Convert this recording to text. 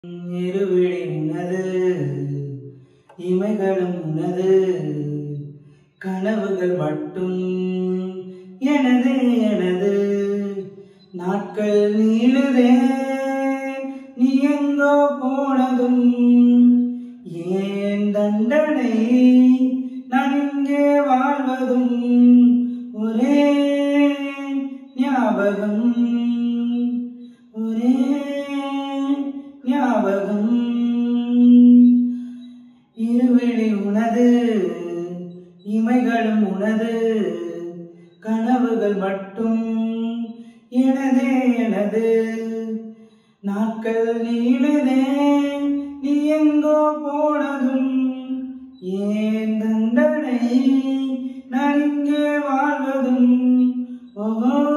இருவிழி உனது இமைகளும் உனது கனவுகள் மட்டும் எனது எனது நாட்கள் நீளுதே நீ எங்கோ போனதும் ஏன் தண்டனை நான் இங்கே வாழ்வதும் ஒரே ஞாபகம் ஒரே ஞாபகம் இருவிழி உனது இமைகளும் உனது கனவுகள் மட்டும் எனதே எனது நாட்கள் நீளுதே நீ எங்கோ போனதும் ஏன் தண்டனை நான் இங்கே வாழ்வதும் ஓஹோ